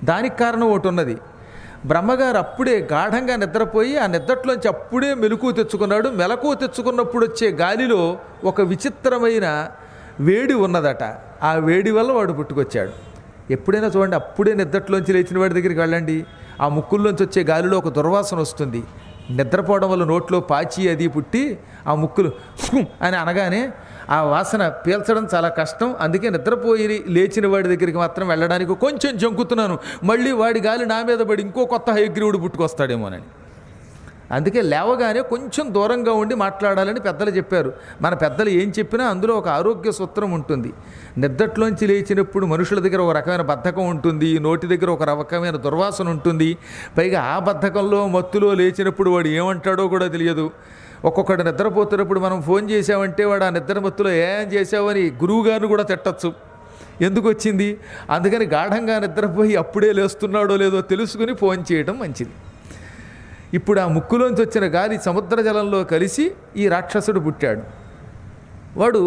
దానికి కారణం ఒకటి ఉన్నది బ్రహ్మగారు అప్పుడే గాఢంగా నిద్రపోయి ఆ నిద్రలోంచి అప్పుడే మెలకు తెచ్చుకున్నాడు మెలకు తెచ్చుకున్నప్పుడు వచ్చే గాలిలో ఒక విచిత్రమైన వేడి ఉన్నదట ఆ వేడి వల్ల వాడు పుట్టుకొచ్చాడు ఎప్పుడైనా చూడండి అప్పుడే నిద్రలోంచి లేచిన వాడి దగ్గరికి వెళ్ళండి ఆ ముక్కుల్లోంచి వచ్చే గాలిలో ఒక దుర్వాసన వస్తుంది నిద్రపోవడం వల్ల నోట్లో పాచి అది పుట్టి ఆ ముక్కులు "హుం" అని అనగానే ఆ వాసన పీల్చడం చాలా కష్టం అందుకే నిద్రపోయి లేచిన వాడి దగ్గరికి మాత్రం వెళ్ళడానికి కొంచెం జంకుతున్నాను మళ్ళీ వాడి గాలి నా మీద పడి ఇంకో కొత్త హైగ్రీవుడు పుట్టుకొస్తాడేమోనని అందుకే లేవగానే కొంచెం దూరంగా ఉండి మాట్లాడాలని పెద్దలు చెప్పారు మన పెద్దలు ఏం చెప్పినా అందులో ఒక ఆరోగ్య సూత్రం ఉంటుంది నిద్దట్లోంచి లేచినప్పుడు మనుషుల దగ్గర ఒక రకమైన బద్ధకం ఉంటుంది నోటి దగ్గర ఒక రకమైన దుర్వాసన ఉంటుంది పైగా ఆ బద్ధకంలో మత్తులో లేచినప్పుడు వాడు ఏమంటాడో కూడా తెలియదు ఒక్కొక్కడు నిద్రపోతున్నప్పుడు మనం ఫోన్ చేసామంటే వాడు ఆ నిద్ర మత్తులో ఏం చేసావని గురువు గారిని కూడా తిట్టచ్చు ఎందుకు వచ్చింది అందుకని గాఢంగా నిద్రపోయి అప్పుడే లేస్తున్నాడో లేదో తెలుసుకుని ఫోన్ చేయడం మంచిది ఇప్పుడు ఆ ముక్కులోంచి వచ్చిన గాలి సముద్ర జలంలో కలిసి ఈ రాక్షసుడు పుట్టాడు వాడు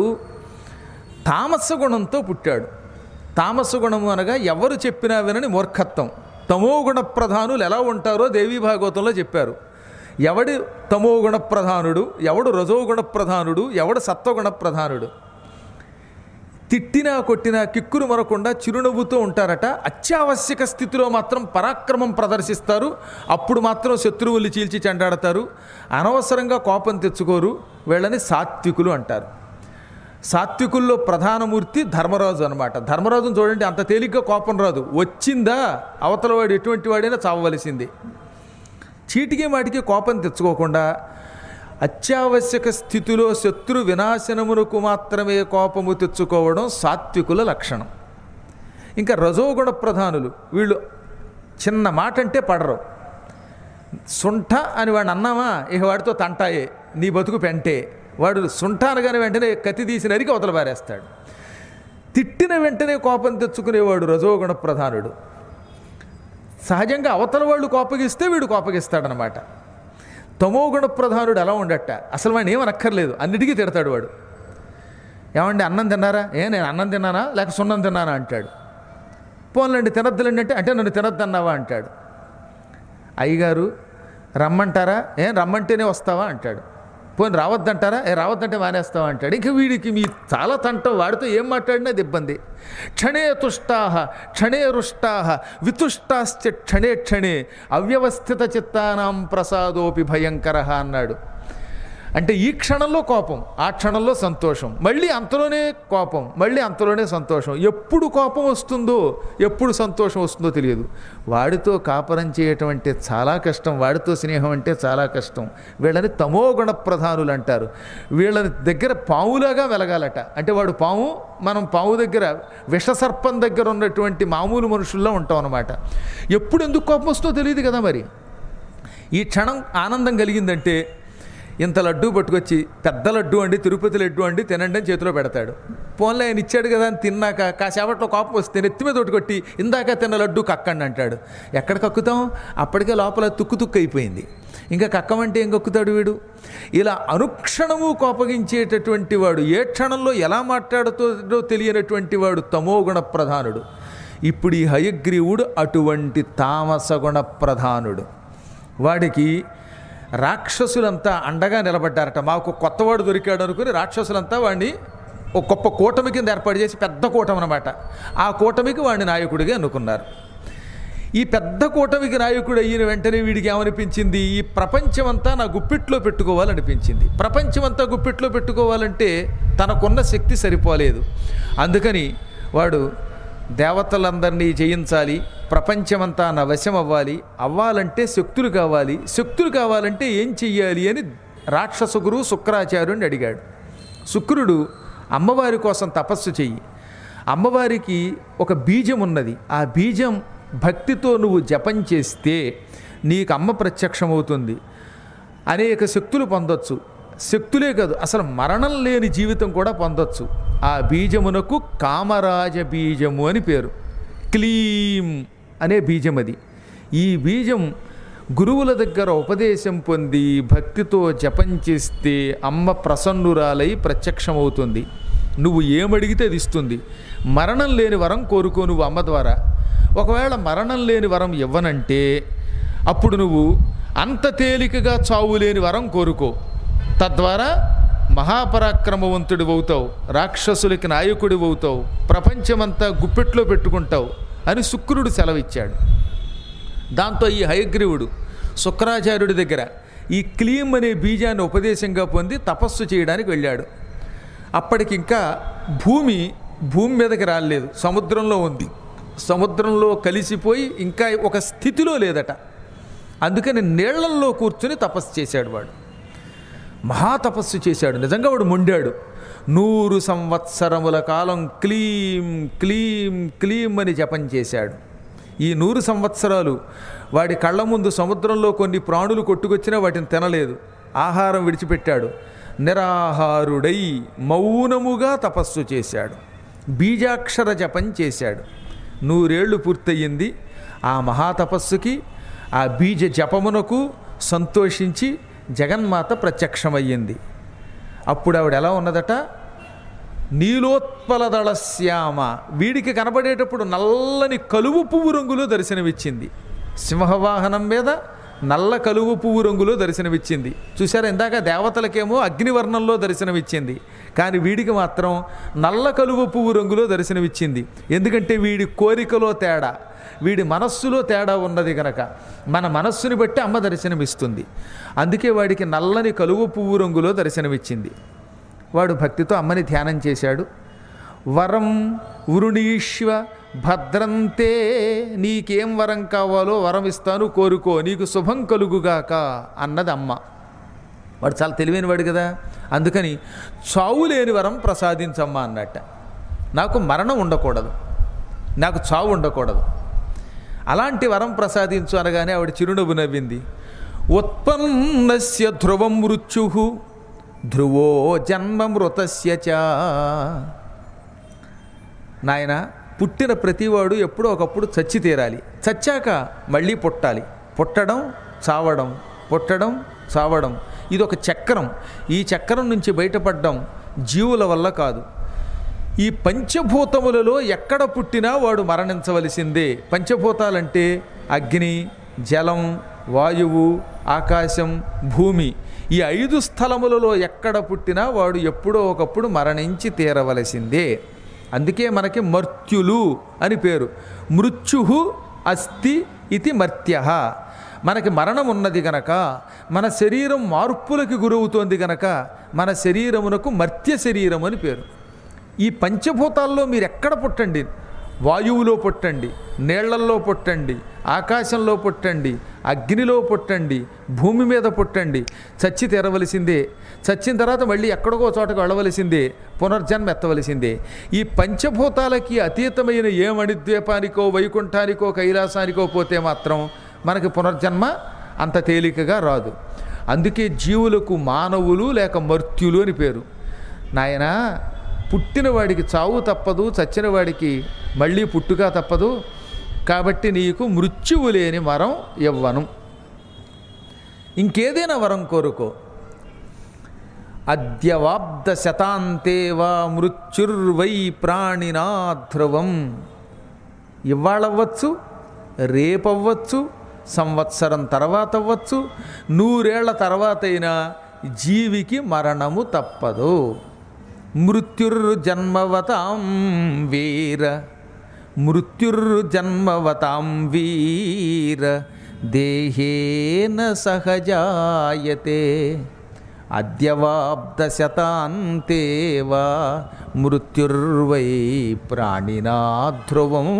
తామస గుణంతో పుట్టాడు తామస గుణము అనగా ఎవరు చెప్పినా వినని మూర్ఖత్వం తమో గుణ ప్రధానులు ఎలా ఉంటారో దేవీ భాగవతంలో చెప్పారు ఎవడి తమో గుణ ప్రధానుడు ఎవడు రజోగుణ ప్రధానుడు ఎవడు సత్వగుణ ప్రధానుడు తిట్టినా కొట్టినా కిక్కురు మరకుండా చిరునవ్వుతూ ఉంటారట అత్యావశ్యక స్థితిలో మాత్రం పరాక్రమం ప్రదర్శిస్తారు అప్పుడు మాత్రం శత్రువులు చీల్చి చెండాడతారు అనవసరంగా కోపం తెచ్చుకోరు వీళ్ళని సాత్వికులు అంటారు సాత్వికుల్లో ప్రధానమూర్తి ధర్మరాజు అనమాట ధర్మరాజును చూడండి అంత తేలిగ్గా కోపం రాదు వచ్చిందా అవతల వాడు ఎటువంటి వాడైనా చావవలసిందే చీటికి మాటికి కోపం తెచ్చుకోకుండా అత్యావశ్యక స్థితిలో శత్రు వినాశనమునకు మాత్రమే కోపము తెచ్చుకోవడం సాత్వికుల లక్షణం ఇంకా రజోగుణ ప్రధానులు వీళ్ళు చిన్న మాట అంటే పడరు సుంఠ అని వాడిని అన్నామా ఇక వాడితో తంటాయే నీ బతుకు పెంటే వాడు సుంఠ అనగానే వెంటనే కత్తి తీసి నరికి అవతల పారేస్తాడు తిట్టిన వెంటనే కోపం తెచ్చుకునేవాడు రజోగుణ ప్రధానుడు సహజంగా అవతల వాళ్ళు కోపగిస్తే వీడు కోపగిస్తాడనమాట తమోగుణ ప్రధానుడు ఎలా ఉండట అసలు వాడిని ఏమనక్కర్లేదు అన్నిటికీ తిడతాడు వాడు ఏమండి అన్నం తిన్నారా ఏ నేను అన్నం తిన్నానా లేక సున్నం తిన్నానా అంటాడు పోన్లండి తినద్దులండి అంటే అంటే నన్ను తినద్దన్నావా అంటాడు అయ్యగారు రమ్మంటారా ఏం రమ్మంటేనే వస్తావా అంటాడు పోనీ రావద్దంటారా ఏ రావద్దంటే మానేస్తావా అంటాడు ఇంకా వీడికి మీ చాలా తంటం వాడితో ఏం మాట్లాడినా అది ఇబ్బంది క్షణే తుష్టాహ క్షణే రుష్టాహ వితుష్టాశ్చ క్షణే క్షణే అవ్యవస్థిత చిత్తానాం ప్రసాదోపి భయంకర అన్నాడు అంటే ఈ క్షణంలో కోపం ఆ క్షణంలో సంతోషం మళ్ళీ అంతలోనే కోపం మళ్ళీ అంతలోనే సంతోషం ఎప్పుడు కోపం వస్తుందో ఎప్పుడు సంతోషం వస్తుందో తెలియదు వాడితో కాపరం చేయటం అంటే చాలా కష్టం వాడితో స్నేహం అంటే చాలా కష్టం వీళ్ళని తమోగుణ ప్రధానులు అంటారు వీళ్ళని దగ్గర పావులాగా వెలగాలట అంటే వాడు పాము మనం పాము దగ్గర విషసర్పం దగ్గర ఉన్నటువంటి మామూలు మనుషుల్లో ఉంటాం అన్నమాట ఎప్పుడు ఎందుకు కోపం వస్తుందో తెలియదు కదా మరి ఈ క్షణం ఆనందం కలిగిందంటే ఇంత లడ్డూ పట్టుకొచ్చి పెద్ద లడ్డు అండి తిరుపతి లడ్డు అండి తినండి అని చేతిలో పెడతాడు పోన్లే ఆయన ఇచ్చాడు కదా అని తిన్నాక కాసేపట్లో కోపం వస్తే నెత్తి మీద ఒకటి కొట్టి ఇందాక తిన్న లడ్డు కక్కండి అంటాడు ఎక్కడ కక్కుతాం అప్పటికే లోపల తుక్కు తుక్కు అయిపోయింది ఇంకా కక్కమంటే ఏం కక్కుతాడు వీడు ఇలా అనుక్షణము కోపగించేటటువంటి వాడు ఏ క్షణంలో ఎలా మాట్లాడుతుందో తెలియనటువంటి వాడు తమోగుణ ప్రధానుడు ఇప్పుడు ఈ హయగ్రీవుడు అటువంటి తామసగుణ ప్రధానుడు వాడికి రాక్షసులంతా అండగా నిలబడ్డారట మాకు కొత్తవాడు దొరికాడు అనుకుని రాక్షసులంతా వాడిని ఒక గొప్ప కూటమి కింద ఏర్పాటు చేసి పెద్ద కూటమి అనమాట ఆ కూటమికి వాడిని నాయకుడిగా ఎన్నుకున్నారు ఈ పెద్ద కూటమికి నాయకుడు అయిన వెంటనే వీడికి ఏమనిపించింది ఈ ప్రపంచమంతా నా గుప్పిట్లో పెట్టుకోవాలనిపించింది ప్రపంచమంతా గుప్పిట్లో పెట్టుకోవాలంటే తనకున్న శక్తి సరిపోలేదు అందుకని వాడు దేవతలందరినీ జయించాలి ప్రపంచమంతా నా వశం అవ్వాలి అవ్వాలంటే శక్తులు కావాలి శక్తులు కావాలంటే ఏం చెయ్యాలి అని రాక్షస గురువు శుక్రాచార్యుడిని అడిగాడు శుక్రుడు అమ్మవారి కోసం తపస్సు చెయ్యి అమ్మవారికి ఒక బీజం ఉన్నది ఆ బీజం భక్తితో నువ్వు జపం చేస్తే నీకు అమ్మ ప్రత్యక్షమవుతుంది అనేక శక్తులు పొందొచ్చు శక్తులే కాదు అసలు మరణం లేని జీవితం కూడా పొందొచ్చు ఆ బీజమునకు కామరాజ బీజము అని పేరు క్లీం అనే బీజం అది ఈ బీజం గురువుల దగ్గర ఉపదేశం పొంది భక్తితో జపం చేస్తే అమ్మ ప్రసన్నురాలై ప్రత్యక్షమవుతుంది నువ్వు ఏమడిగితే అది ఇస్తుంది మరణం లేని వరం కోరుకో నువ్వు అమ్మ ద్వారా ఒకవేళ మరణం లేని వరం ఇవ్వనంటే అప్పుడు నువ్వు అంత తేలికగా చావు లేని వరం కోరుకో తద్వారా మహాపరాక్రమవంతుడి అవుతావు రాక్షసులకి నాయకుడి అవుతావు ప్రపంచమంతా గుప్పెట్లో పెట్టుకుంటావు అని శుక్రుడు సెలవిచ్చాడు దాంతో ఈ హయగ్రీవుడు శుక్రాచార్యుడి దగ్గర ఈ క్లీం అనే బీజాన్ని ఉపదేశంగా పొంది తపస్సు చేయడానికి వెళ్ళాడు అప్పటికి ఇంకా భూమి భూమి మీదకి రాలేదు సముద్రంలో ఉంది సముద్రంలో కలిసిపోయి ఇంకా ఒక స్థితిలో లేదట అందుకని నీళ్లల్లో కూర్చుని తపస్సు చేశాడు వాడు మహాతపస్సు చేశాడు నిజంగా వాడు మొండాడు నూరు సంవత్సరముల కాలం క్లీం క్లీం క్లీం అని జపం చేశాడు ఈ నూరు సంవత్సరాలు వాడి కళ్ళ ముందు సముద్రంలో కొన్ని ప్రాణులు కొట్టుకొచ్చినా వాటిని తినలేదు ఆహారం విడిచిపెట్టాడు నిరాహారుడై మౌనముగా తపస్సు చేశాడు బీజాక్షర జపం చేశాడు నూరేళ్లు పూర్తయింది ఆ మహాతపస్సుకి ఆ బీజ జపమునకు సంతోషించి జగన్మాత ప్రత్యక్షమయ్యింది అప్పుడు ఆవిడ ఎలా ఉన్నదట నీలోత్పలదళ శ్యామ వీడికి కనబడేటప్పుడు నల్లని కలువు పువ్వు రంగులో దర్శనమిచ్చింది సింహవాహనం మీద నల్ల కలువు పువ్వు రంగులో దర్శనమిచ్చింది చూసారా ఇందాక దేవతలకేమో అగ్నివర్ణంలో దర్శనమిచ్చింది కానీ వీడికి మాత్రం నల్ల కలువ పువ్వు రంగులో దర్శనమిచ్చింది ఎందుకంటే వీడి కోరికలో తేడా వీడి మనస్సులో తేడా ఉన్నది గనక మన మనస్సుని బట్టి అమ్మ దర్శనమిస్తుంది అందుకే వాడికి నల్లని కలువ పువ్వు రంగులో దర్శనమిచ్చింది వాడు భక్తితో అమ్మని ధ్యానం చేశాడు వరం వృణీష్వ భద్రంతే నీకేం వరం కావాలో వరం ఇస్తాను కోరుకో నీకు శుభం కలుగుగాక అన్నది అమ్మ వాడు చాలా తెలివైన వాడు కదా అందుకని చావు లేని వరం ప్రసాదించమ్మా అన్నట్ట నాకు మరణం ఉండకూడదు నాకు చావు ఉండకూడదు అలాంటి వరం ప్రసాదించు అనగానే ఆవిడ చిరునవ్వు నవ్వింది ఉత్పన్నస్య ధ్రువం మృత్యు ధ్రువో జన్మ మృతస్య చ నాయన పుట్టిన ప్రతివాడు ఎప్పుడో ఒకప్పుడు చచ్చి తీరాలి చచ్చాక మళ్ళీ పుట్టాలి పుట్టడం చావడం పుట్టడం చావడం ఇది ఒక చక్రం ఈ చక్రం నుంచి బయటపడడం జీవుల వల్ల కాదు ఈ పంచభూతములలో ఎక్కడ పుట్టినా వాడు మరణించవలసిందే పంచభూతాలంటే అగ్ని జలం వాయువు ఆకాశం భూమి ఈ ఐదు స్థలములలో ఎక్కడ పుట్టినా వాడు ఎప్పుడో ఒకప్పుడు మరణించి తీరవలసిందే అందుకే మనకి మర్త్యులు అని పేరు మృత్యు అస్తి ఇది మర్త్య మనకి మరణం ఉన్నది గనక మన శరీరం మార్పులకి గురవుతోంది గనక మన శరీరమునకు మర్త్య శరీరం అని పేరు ఈ పంచభూతాల్లో మీరు ఎక్కడ పుట్టండి వాయువులో పుట్టండి నీళ్లల్లో పుట్టండి ఆకాశంలో పుట్టండి అగ్నిలో పుట్టండి భూమి మీద పుట్టండి చచ్చి తెరవలసిందే చచ్చిన తర్వాత మళ్ళీ ఎక్కడికో చోటకు వెళ్ళవలసిందే పునర్జన్మ ఎత్తవలసిందే ఈ పంచభూతాలకి అతీతమైన ఏ మణిద్వీపానికో వైకుంఠానికో కైలాసానికో పోతే మాత్రం మనకి పునర్జన్మ అంత తేలికగా రాదు అందుకే జీవులకు మానవులు లేక మర్త్యులు అని పేరు నాయనా పుట్టిన వాడికి చావు తప్పదు చచ్చిన వాడికి మళ్ళీ పుట్టుక తప్పదు కాబట్టి నీకు మృత్యువు లేని వరం ఇవ్వను ఇంకేదైనా వరం కోరుకో అద్యవాబ్ద శతాంతే వా మృత్యుర్వై ప్రాణినా ధ్రువం ఇవాళవ్వచ్చు రేపవ్వచ్చు సంవత్సరం తర్వాత అవ్వచ్చు నూరేళ్ల తర్వాత అయినా జీవికి మరణము తప్పదు మృత్యుర్జన్మవతాం వీర మృత్యుర్జన్మవతాం వీర దేహేన సహజాయతే అద్యవాబ్ద శతాంతే వా మృత్యుర్వై ప్రాణినా ధ్రువం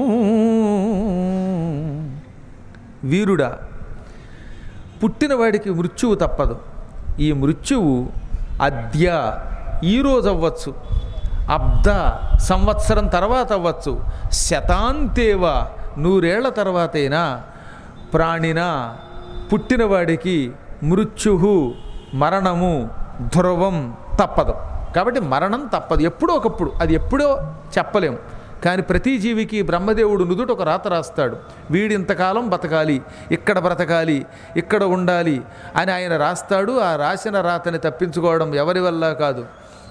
వీరుడా పుట్టినవాడికి మృత్యువు తప్పదు ఈ మృత్యువు అద్య ఈరోజు అవ్వచ్చు అబ్ద సంవత్సరం తర్వాత అవ్వచ్చు శతాంతేవా నూరేళ్ల తర్వాతైనా ప్రాణిన పుట్టినవాడికి మృత్యు మరణము ధ్రువం తప్పదు కాబట్టి మరణం తప్పదు ఎప్పుడో ఒకప్పుడు అది ఎప్పుడో చెప్పలేం కానీ ప్రతి జీవికి బ్రహ్మదేవుడు నుదుట ఒక రాత రాస్తాడు వీడు ఇంతకాలం బతకాలి ఇక్కడ బ్రతకాలి ఇక్కడ ఉండాలి అని ఆయన రాస్తాడు ఆ రాసిన రాతని తప్పించుకోవడం ఎవరి వల్ల కాదు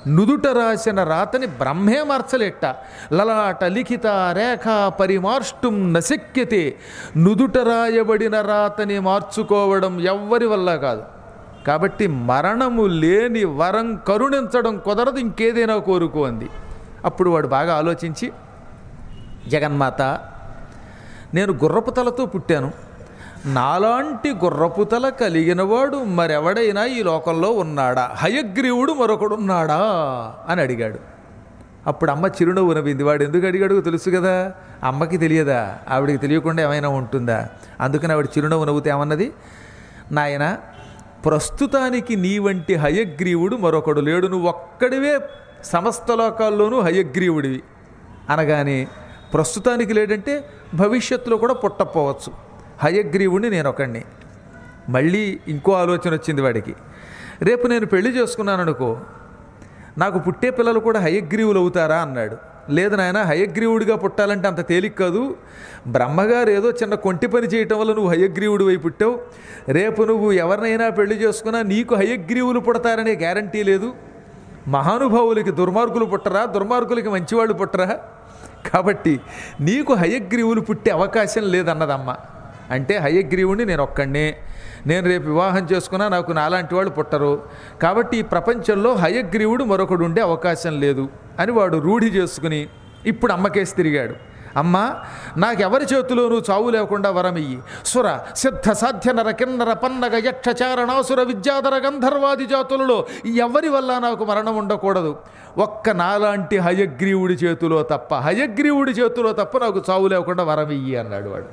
నుదుట రాసిన రాతని బ్రహ్మే మార్చలేట లలాట లిఖిత రేఖ పరిమార్ష్టుం నశక్యతే నుదుట రాయబడిన రాతని మార్చుకోవడం ఎవ్వరి వల్ల కాదు కాబట్టి మరణము లేని వరం కరుణించడం కుదరదు ఇంకేదైనా కోరుకో అంది అప్పుడు వాడు బాగా ఆలోచించి జగన్మాత నేను గుర్రపు తలతో పుట్టాను నాలాంటి గుర్రపు తల కలిగినవాడు మరెవడైనా ఈ లోకంలో ఉన్నాడా హయగ్రీవుడు మరొకడున్నాడా అని అడిగాడు అప్పుడు అమ్మ చిరునవ్వు నవ్వింది వాడు ఎందుకు అడిగాడు తెలుసు కదా అమ్మకి తెలియదా ఆవిడికి తెలియకుండా ఏమైనా ఉంటుందా అందుకని ఆవిడ చిరునవ్వు నవ్వుతే ఏమన్నది నాయన ప్రస్తుతానికి నీ వంటి హయగ్రీవుడు మరొకడు లేడు నువ్వు ఒక్కడివే సమస్త లోకాల్లోనూ హయగ్రీవుడివి అనగానే ప్రస్తుతానికి లేడంటే భవిష్యత్తులో కూడా పుట్టపోవచ్చు హయగ్రీవుడిని నేను ఒకడిని మళ్ళీ ఇంకో ఆలోచన వచ్చింది వాడికి రేపు నేను పెళ్లి చేసుకున్నాను అనుకో నాకు పుట్టే పిల్లలు కూడా హయగ్రీవులు అవుతారా అన్నాడు లేదు నాయన హయగ్రీవుడిగా పుట్టాలంటే అంత తేలిక కాదు బ్రహ్మగారు ఏదో చిన్న కొంటి పని చేయటం వల్ల నువ్వు హయగ్రీవుడు అయి పుట్టావు రేపు నువ్వు ఎవరినైనా పెళ్లి చేసుకున్నా నీకు హయగ్రీవులు పుడతారనే గ్యారంటీ లేదు మహానుభావులకి దుర్మార్గులు పుట్టరా దుర్మార్గులకి మంచివాళ్ళు పుట్టరా కాబట్టి నీకు హయగ్రీవులు పుట్టే అవకాశం లేదన్నదమ్మ అంటే హయగ్రీవుని నేను ఒక్కడినే నేను రేపు వివాహం చేసుకున్నా నాకు నాలాంటి వాళ్ళు పుట్టరు కాబట్టి ఈ ప్రపంచంలో హయగ్రీవుడు మరొకడు ఉండే అవకాశం లేదు అని వాడు రూఢి చేసుకుని ఇప్పుడు అమ్మకేసి తిరిగాడు అమ్మ నాకెవరి చేతిలోనూ చావు లేకుండా వరమియ్యి సుర సిద్ధ సాధ్య నర కిన్నర పన్నగ యక్ష చారణాసుర విద్యాధర గంధర్వాది జాతులలో ఎవరి వల్ల నాకు మరణం ఉండకూడదు ఒక్క నాలాంటి హయగ్రీవుడి చేతిలో తప్ప హయగ్రీవుడి చేతిలో తప్ప నాకు చావు లేకుండా వరమియ్యి అన్నాడు వాడు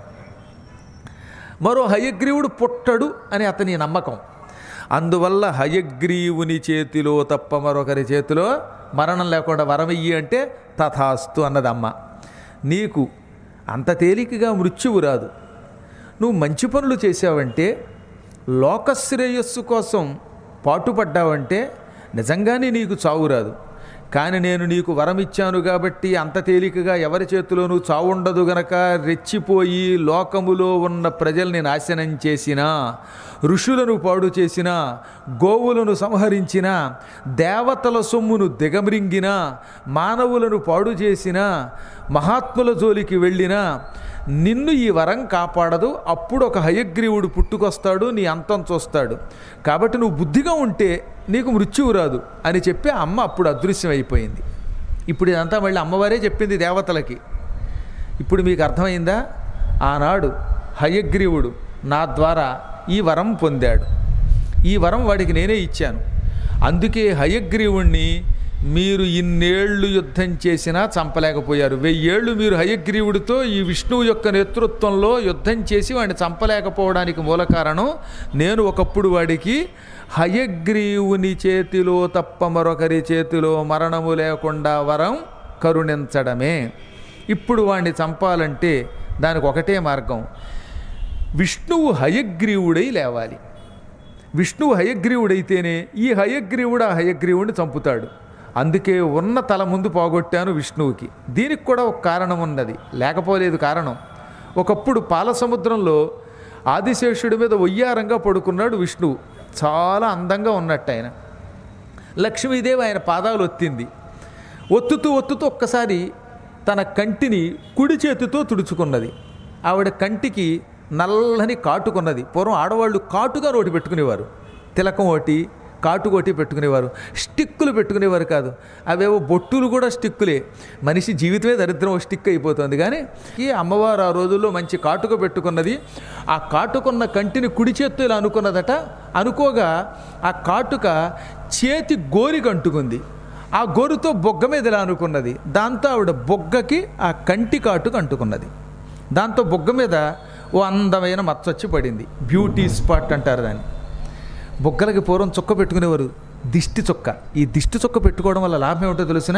మరో హయగ్రీవుడు పుట్టడు అని అతని నమ్మకం అందువల్ల హయగ్రీవుని చేతిలో తప్ప మరొకరి చేతిలో మరణం లేకుండా వరమియ్యి అంటే తథాస్తు అన్నదమ్మ నీకు అంత తేలికగా మృత్యువు రాదు నువ్వు మంచి పనులు చేసావంటే లోకశ్రేయస్సు కోసం పాటుపడ్డావంటే నిజంగానే నీకు చావు రాదు కానీ నేను నీకు వరం ఇచ్చాను కాబట్టి అంత తేలికగా ఎవరి చేతిలోనూ చావుండదు గనక రెచ్చిపోయి లోకములో ఉన్న ప్రజల్ని నాశనం చేసినా ఋషులను పాడు చేసినా గోవులను సంహరించిన దేవతల సొమ్మును దిగమ్రింగినా మానవులను పాడు చేసినా మహాత్ముల జోలికి వెళ్ళినా నిన్ను ఈ వరం కాపాడదు అప్పుడు ఒక హయగ్రీవుడు పుట్టుకొస్తాడు నీ అంతం చూస్తాడు కాబట్టి నువ్వు బుద్ధిగా ఉంటే నీకు మృత్యువు రాదు అని చెప్పి ఆ అమ్మ అప్పుడు అదృశ్యం అయిపోయింది ఇప్పుడు ఇదంతా మళ్ళీ అమ్మవారే చెప్పింది దేవతలకి ఇప్పుడు మీకు అర్థమైందా ఆనాడు హయగ్రీవుడు నా ద్వారా ఈ వరం పొందాడు ఈ వరం వాడికి నేనే ఇచ్చాను అందుకే హయగ్రీవుణ్ణి మీరు ఇన్నేళ్లు యుద్ధం చేసినా చంపలేకపోయారు వెయ్యేళ్ళు మీరు హయగ్రీవుడితో ఈ విష్ణువు యొక్క నేతృత్వంలో యుద్ధం చేసి వాడిని చంపలేకపోవడానికి మూల కారణం నేను ఒకప్పుడు వాడికి హయగ్రీవుని చేతిలో తప్ప మరొకరి చేతిలో మరణము లేకుండా వరం కరుణించడమే ఇప్పుడు వాడిని చంపాలంటే దానికి ఒకటే మార్గం విష్ణువు హయగ్రీవుడై లేవాలి విష్ణువు హయగ్రీవుడైతేనే ఈ హయగ్రీవుడు ఆ హయగ్రీవుడిని చంపుతాడు అందుకే ఉన్న తల ముందు పోగొట్టాను విష్ణువుకి దీనికి కూడా ఒక కారణం ఉన్నది లేకపోలేదు కారణం ఒకప్పుడు పాల సముద్రంలో ఆదిశేషుడి మీద ఒయ్యారంగా పడుకున్నాడు విష్ణువు చాలా అందంగా ఉన్నట్టు ఆయన లక్ష్మీదేవి ఆయన పాదాలు ఒత్తింది ఒత్తుతూ ఒత్తుతూ ఒక్కసారి తన కంటిని కుడి చేతితో తుడుచుకున్నది ఆవిడ కంటికి నల్లని కాటుకున్నది పూర్వం ఆడవాళ్ళు కాటుగా నోటి పెట్టుకునేవారు తిలకం ఒకటి కాటు ఒకటి పెట్టుకునేవారు స్టిక్కులు పెట్టుకునేవారు కాదు అవేవో బొట్టులు కూడా స్టిక్కులే మనిషి జీవితమే దరిద్రం ఒక స్టిక్ అయిపోతుంది కానీ ఈ అమ్మవారు ఆ రోజుల్లో మంచి కాటుక పెట్టుకున్నది ఆ కాటుకున్న కంటిని కుడి చేత్తో ఇలా అనుకున్నదట అనుకోగా ఆ కాటుక చేతి గోరికి అంటుకుంది ఆ గోరుతో బొగ్గ మీద ఇలా అనుకున్నది దాంతో ఆవిడ బొగ్గకి ఆ కంటి కాటుకు అంటుకున్నది దాంతో బొగ్గ మీద ఓ అందమైన మచ్చొచ్చి పడింది బ్యూటీ స్పాట్ అంటారు దాన్ని బొగ్గలకి పూర్వం చుక్క పెట్టుకునేవారు దిష్టి చుక్క ఈ దిష్టి చుక్క పెట్టుకోవడం వల్ల లాభం ఏమిటో తెలిసినా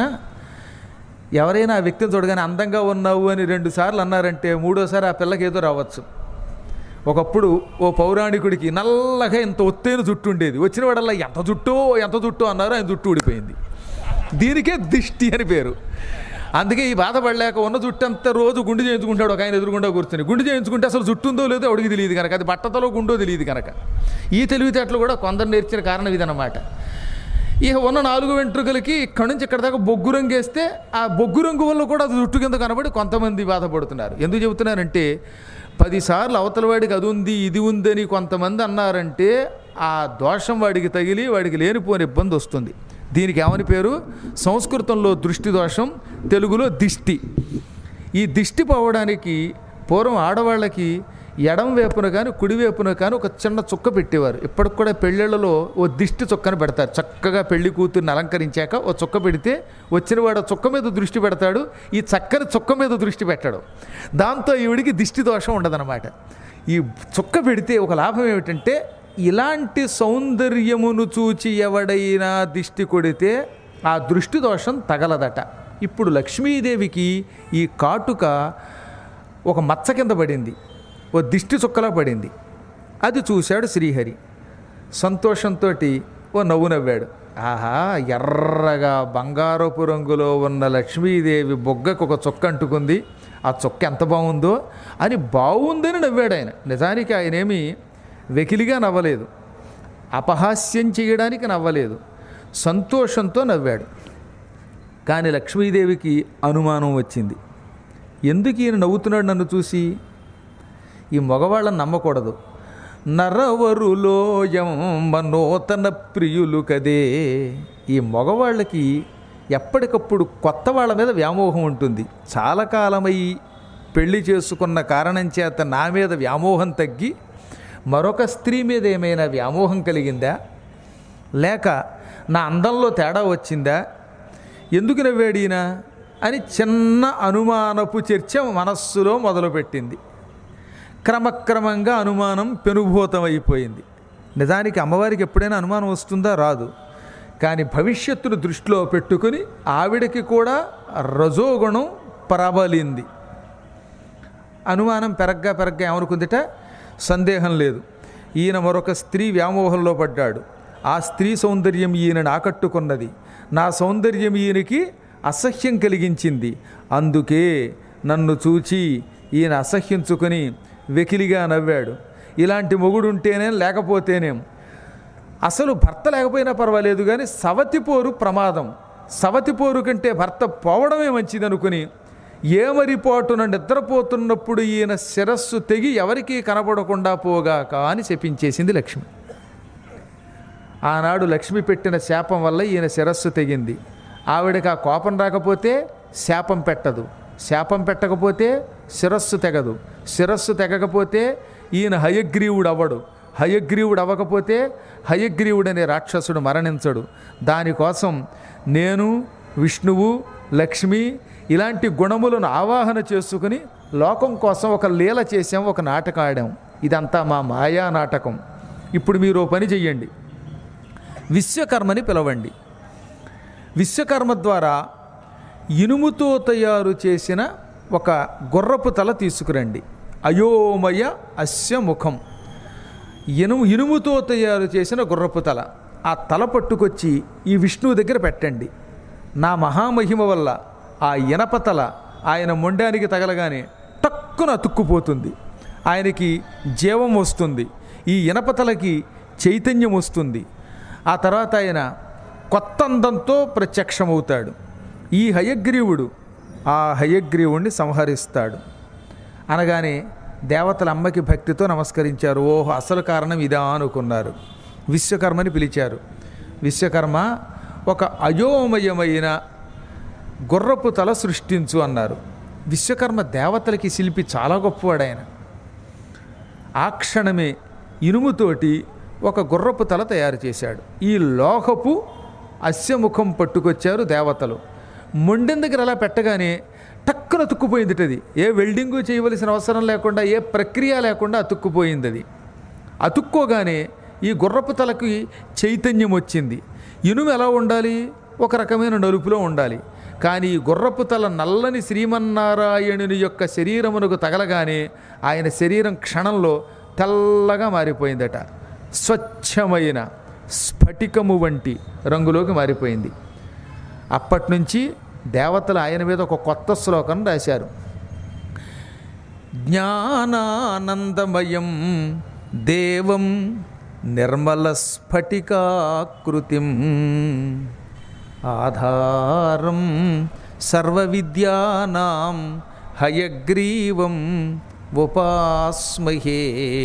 ఎవరైనా ఆ వ్యక్తిని చూడగానే అందంగా ఉన్నావు అని రెండు సార్లు అన్నారంటే మూడోసారి ఆ పిల్లకి ఏదో రావచ్చు ఒకప్పుడు ఓ పౌరాణికుడికి నల్లగా ఇంత ఒత్తైన జుట్టు ఉండేది వచ్చిన వాడల్లా ఎంత జుట్టో ఎంత జుట్టో అన్నారో ఆయన జుట్టు ఊడిపోయింది దీనికే దిష్టి అని పేరు అందుకే ఈ బాధపడలేక ఉన్న జుట్టు అంతా రోజు గుండు చేయించుకుంటాడు ఒక ఆయన ఎదురుగుండా కూర్చొని గుండు చేయించుకుంటే అసలు జుట్టు ఉందో లేదో అడిగి తెలియదు కనుక అది బట్టతలో గుండో తెలియదు కనుక ఈ తెలివితేటలు కూడా కొందరు నేర్చిన కారణం ఇదన్నమాట ఇక ఉన్న నాలుగు వెంట్రుకలకి ఇక్కడి నుంచి ఇక్కడ దాకా బొగ్గు రంగు వేస్తే ఆ బొగ్గు రంగు వల్ల కూడా అది జుట్టు కింద కనబడి కొంతమంది బాధపడుతున్నారు ఎందుకు చెబుతున్నారంటే పదిసార్లు అవతల వాడికి అది ఉంది ఇది ఉందని కొంతమంది అన్నారంటే ఆ దోషం వాడికి తగిలి వాడికి లేనిపోని ఇబ్బంది వస్తుంది దీనికి ఏమని పేరు సంస్కృతంలో దృష్టి దోషం తెలుగులో దిష్టి ఈ దిష్టి పోవడానికి పూర్వం ఆడవాళ్ళకి ఎడం వైపున కానీ కుడి వైపున కానీ ఒక చిన్న చుక్క పెట్టేవారు ఇప్పటికి కూడా పెళ్ళిళ్ళలో ఓ దిష్టి చుక్కను పెడతారు చక్కగా పెళ్లి కూతుర్ని అలంకరించాక ఓ చుక్క పెడితే వచ్చిన వాడు ఆ చుక్క మీద దృష్టి పెడతాడు ఈ చక్కని చుక్క మీద దృష్టి పెట్టడం దాంతో ఈవిడికి దిష్టి దోషం ఉండదన్నమాట ఈ చుక్క పెడితే ఒక లాభం ఏమిటంటే ఇలాంటి సౌందర్యమును చూచి ఎవడైనా దిష్టి కొడితే ఆ దృష్టి దోషం తగలదట ఇప్పుడు లక్ష్మీదేవికి ఈ కాటుక ఒక మచ్చ కింద పడింది ఓ దిష్టి చుక్కలా పడింది అది చూశాడు శ్రీహరి సంతోషంతో ఓ నవ్వు నవ్వాడు ఆహా ఎర్రగా బంగారపు రంగులో ఉన్న లక్ష్మీదేవి బొగ్గకు ఒక చుక్క అంటుకుంది ఆ చుక్క ఎంత బాగుందో అని బాగుందని నవ్వాడు ఆయన నిజానికి ఆయన ఏమీ వెకిలిగా నవ్వలేదు అపహాస్యం చేయడానికి నవ్వలేదు సంతోషంతో నవ్వాడు కానీ లక్ష్మీదేవికి అనుమానం వచ్చింది ఎందుకు ఈయన నవ్వుతున్నాడు నన్ను చూసి ఈ మగవాళ్ళని నమ్మకూడదు నరవరులోయం మనోతన ప్రియులు కదే ఈ మగవాళ్ళకి ఎప్పటికప్పుడు కొత్త వాళ్ళ మీద వ్యామోహం ఉంటుంది చాలా కాలమై పెళ్లి చేసుకున్న కారణం చేత నా మీద వ్యామోహం తగ్గి మరొక స్త్రీ మీద ఏమైనా వ్యామోహం కలిగిందా లేక నా అందంలో తేడా వచ్చిందా ఎందుకు నవ్వాడు ఈయన అని చిన్న అనుమానపు చర్చ మనస్సులో మొదలుపెట్టింది క్రమక్రమంగా అనుమానం పెనుభూతమైపోయింది నిజానికి అమ్మవారికి ఎప్పుడైనా అనుమానం వస్తుందా రాదు కానీ భవిష్యత్తును దృష్టిలో పెట్టుకుని ఆవిడకి కూడా రజోగుణం ప్రబలింది అనుమానం పెరగ్గా పెరగ్గా ఏమనుకుందిట సందేహం లేదు ఈయన మరొక స్త్రీ వ్యామోహంలో పడ్డాడు ఆ స్త్రీ సౌందర్యం ఈయనను ఆకట్టుకున్నది నా సౌందర్యం ఈయనకి అసహ్యం కలిగించింది అందుకే నన్ను చూచి ఈయన అసహ్యించుకొని వెకిలిగా నవ్వాడు ఇలాంటి మొగుడుంటేనేం లేకపోతేనేం అసలు భర్త లేకపోయినా పర్వాలేదు కానీ సవతిపోరు ప్రమాదం సవతిపోరు కంటే భర్త పోవడమే మంచిది అనుకుని ఏమరిపోటున నిద్రపోతున్నప్పుడు ఈయన శిరస్సు తెగి ఎవరికీ కనబడకుండా పోగాక అని శపించేసింది లక్ష్మి ఆనాడు లక్ష్మి పెట్టిన శాపం వల్ల ఈయన శిరస్సు తెగింది ఆవిడకి ఆ కోపం రాకపోతే శాపం పెట్టదు శాపం పెట్టకపోతే శిరస్సు తెగదు శిరస్సు తెగకపోతే ఈయన హయగ్రీవుడు అవ్వడు హయగ్రీవుడు అవ్వకపోతే హయగ్రీవుడనే రాక్షసుడు మరణించడు దానికోసం నేను విష్ణువు లక్ష్మి ఇలాంటి గుణములను ఆవాహన చేసుకుని లోకం కోసం ఒక లీల చేసాం ఒక నాటకం ఆడాం ఇదంతా మా మాయా నాటకం ఇప్పుడు మీరు ఓ పని చెయ్యండి విశ్వకర్మని పిలవండి విశ్వకర్మ ద్వారా ఇనుముతో తయారు చేసిన ఒక గుర్రపు తల తీసుకురండి అయోమయ అస్య ముఖం ఇనుము ఇనుముతో తయారు చేసిన గుర్రపు తల ఆ తల పట్టుకొచ్చి ఈ విష్ణువు దగ్గర పెట్టండి నా మహామహిమ వల్ల ఆ ఇనప తల ఆయన మొండానికి తగలగానే టక్కున అతుక్కుపోతుంది ఆయనకి జీవం వస్తుంది ఈ ఇనప తలకి చైతన్యం వస్తుంది ఆ తర్వాత ఆయన కొత్త అందంతో ప్రత్యక్షమవుతాడు ఈ హయగ్రీవుడు ఆ హయగ్రీవుణ్ణి సంహరిస్తాడు అనగానే దేవతల అమ్మకి భక్తితో నమస్కరించారు ఓహో అసలు కారణం ఇదా అనుకున్నారు విశ్వకర్మని పిలిచారు విశ్వకర్మ ఒక అయోమయమైన గుర్రపు తల సృష్టించు అన్నారు విశ్వకర్మ దేవతలకి శిల్పి చాలా గొప్పవాడు ఆయన ఆ క్షణమే ఇనుముతోటి ఒక గుర్రపు తల తయారు చేశాడు ఈ లోహపు అస్యముఖం పట్టుకొచ్చారు దేవతలు మొండెం దగ్గర అలా పెట్టగానే టక్కున అతుక్కుపోయింది అది ఏ వెల్డింగు చేయవలసిన అవసరం లేకుండా ఏ ప్రక్రియ లేకుండా అతుక్కుపోయింది అది అతుక్కోగానే ఈ గుర్రపు తలకి చైతన్యం వచ్చింది ఇనుము ఎలా ఉండాలి ఒక రకమైన నలుపులో ఉండాలి కానీ ఈ గుర్రపు తల నల్లని శ్రీమన్నారాయణుని యొక్క శరీరమునకు తగలగానే ఆయన శరీరం క్షణంలో తెల్లగా మారిపోయిందట స్వచ్ఛమైన స్ఫటికము వంటి రంగులోకి మారిపోయింది అప్పటి నుంచి దేవతలు ఆయన మీద ఒక కొత్త శ్లోకం రాశారు జ్ఞానానందమయం దేవం నిర్మల స్ఫటికాకృతిం ఆధారం సర్వవిద్యానాం హయగ్రీవం ఉపాస్మహే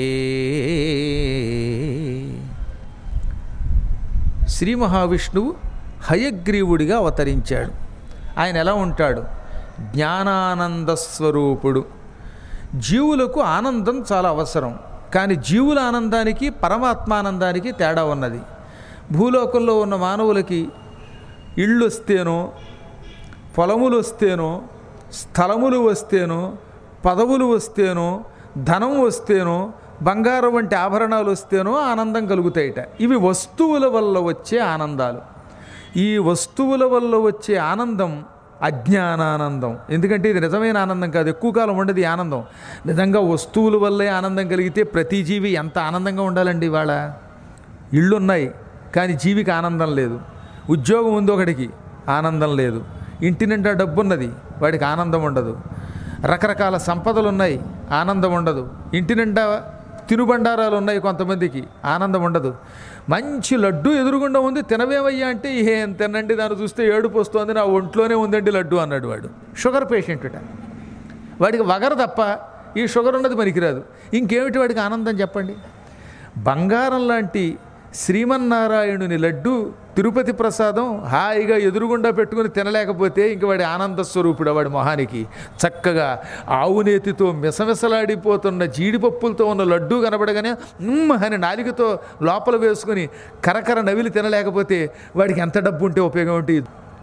శ్రీ మహావిష్ణువు హయగ్రీవుడిగా అవతరించాడు ఆయన ఎలా ఉంటాడు జ్ఞానానంద స్వరూపుడు జీవులకు ఆనందం చాలా అవసరం కానీ జీవుల ఆనందానికి పరమాత్మానందానికి తేడా ఉన్నది భూలోకంలో ఉన్న మానవులకి ఇళ్ళు వస్తేనో పొలములు వస్తేనో స్థలములు వస్తేనో పదవులు వస్తేనో ధనం వస్తేనో బంగారం వంటి ఆభరణాలు వస్తేనో ఆనందం కలుగుతాయిట ఇవి వస్తువుల వల్ల వచ్చే ఆనందాలు ఈ వస్తువుల వల్ల వచ్చే ఆనందం అజ్ఞానానందం ఎందుకంటే ఇది నిజమైన ఆనందం కాదు ఎక్కువ కాలం ఉండదు ఈ ఆనందం నిజంగా వస్తువుల వల్లే ఆనందం కలిగితే ప్రతి జీవి ఎంత ఆనందంగా ఉండాలండి ఇవాళ ఇళ్ళున్నాయి కానీ జీవికి ఆనందం లేదు ఉద్యోగం ఉంది ఒకడికి ఆనందం లేదు ఇంటి నిండా డబ్బు ఉన్నది వాడికి ఆనందం ఉండదు రకరకాల సంపదలు ఉన్నాయి ఆనందం ఉండదు ఇంటి నిండా తినుబండారాలు ఉన్నాయి కొంతమందికి ఆనందం ఉండదు మంచి లడ్డు ఎదురుగుండా ఉంది తినవేమయ్యా అంటే ఏం తినండి దాన్ని చూస్తే ఏడుపు వస్తుంది నా ఒంట్లోనే ఉందండి లడ్డు అన్నాడు వాడు షుగర్ పేషెంట్ట వాడికి వగర తప్ప ఈ షుగర్ ఉన్నది పనికిరాదు ఇంకేమిటి వాడికి ఆనందం చెప్పండి బంగారం లాంటి శ్రీమన్నారాయణుని లడ్డు తిరుపతి ప్రసాదం హాయిగా ఎదురుగుండా పెట్టుకుని తినలేకపోతే ఇంక వాడి ఆనంద స్వరూపుడు వాడి మొహానికి చక్కగా ఆవునేతితో మిసమిసలాడిపోతున్న జీడిపప్పులతో ఉన్న లడ్డు కనబడగానే "మ్మ్" అని నాలికతో లోపల వేసుకుని కరకర నవిలి తినలేకపోతే వాడికి ఎంత డబ్బు ఉంటే ఉపయోగం ఏంటి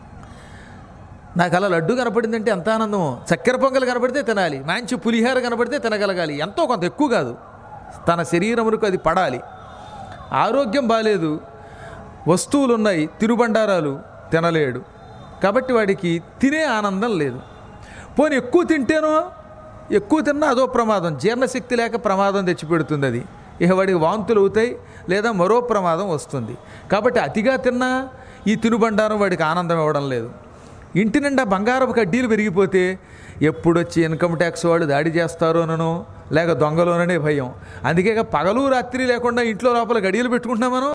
నాకు అలా లడ్డు కనపడిందంటే ఎంత ఆనందమో చక్కెర పొంగల్ కనపడితే తినాలి మంచి పులిహార కనపడితే తినగలగాలి ఎంతో కొంత ఎక్కువ కాదు తన శరీరములకు అది పడాలి ఆరోగ్యం బాలేదు వస్తువులు ఉన్నాయి తిరుబండారాలు తినలేడు కాబట్టి వాడికి తినే ఆనందం లేదు పోనీ ఎక్కువ తింటేనో ఎక్కువ తిన్నా అదో ప్రమాదం జీర్ణశక్తి లేక ప్రమాదం తెచ్చిపెడుతుంది అది ఇక వాడికి వాంతులు అవుతాయి లేదా మరో ప్రమాదం వస్తుంది కాబట్టి అతిగా తిన్నా ఈ తినుబండారం వాడికి ఆనందం ఇవ్వడం లేదు ఇంటి నిండా బంగారపు కడ్డీలు పెరిగిపోతే ఎప్పుడొచ్చి ఇన్కమ్ ట్యాక్స్ వాళ్ళు దాడి చేస్తారోనో లేక దొంగలోననే భయం అందుకే ఇక పగలు రాత్రి లేకుండా ఇంట్లో లోపల గడియలు పెట్టుకుంటున్నాం మనం